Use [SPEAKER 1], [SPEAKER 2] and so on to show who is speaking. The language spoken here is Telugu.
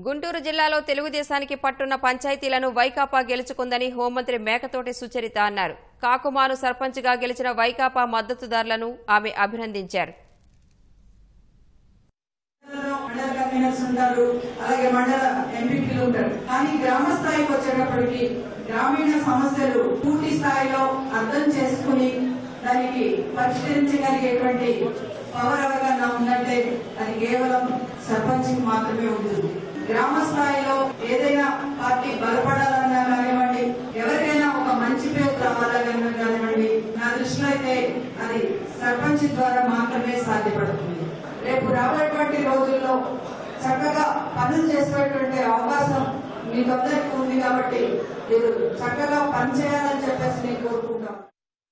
[SPEAKER 1] గుంటూరు జిల్లాలో తెలుగుదేశానికి పట్టున్న పంచాయతీలను వైకాపా గెలుచుకుందని హోంమంత్రి మేకతోటి సుచరిత అన్నారు కాకుమాను సర్పంచ్గా గెలిచిన వైకాపా మద్దతుదారులను ఆమె అభినందించారు
[SPEAKER 2] మండల కన్వీనర్స్ ఉంటారు అలాగే మండల ఎంపీపీలు ఉంటారు కానీ గ్రామ స్థాయికి వచ్చేటప్పటికి గ్రామీణ సమస్యలు పూర్తి స్థాయిలో అర్థం చేసుకుని దానికి పరిష్కరించగలిగేటువంటి పవర్ ఎవరికన్నా ఉందంటే అది కేవలం సర్పంచ్ మాత్రమే ఉంటుంది గ్రామ స్థాయిలో ఏదైనా పార్టీ బలపడాలన్నా కానివ్వండి ఎవరికైనా ఒక మంచి పేరు రావాలన్నా కానివ్వండి నా దృష్టిలో అయితే అది సర్పంచ్ ద్వారా మాత్రమే సాధ్యపడుతుంది రేపు రాబోయేటువంటి రోజుల్లో చక్కగా పనులు చేసేటువంటి అవకాశం మీకందరికీ ఉంది కాబట్టి మీరు చక్కగా పనిచేయాలని చెప్పేసి నేను కోరుకుంటాను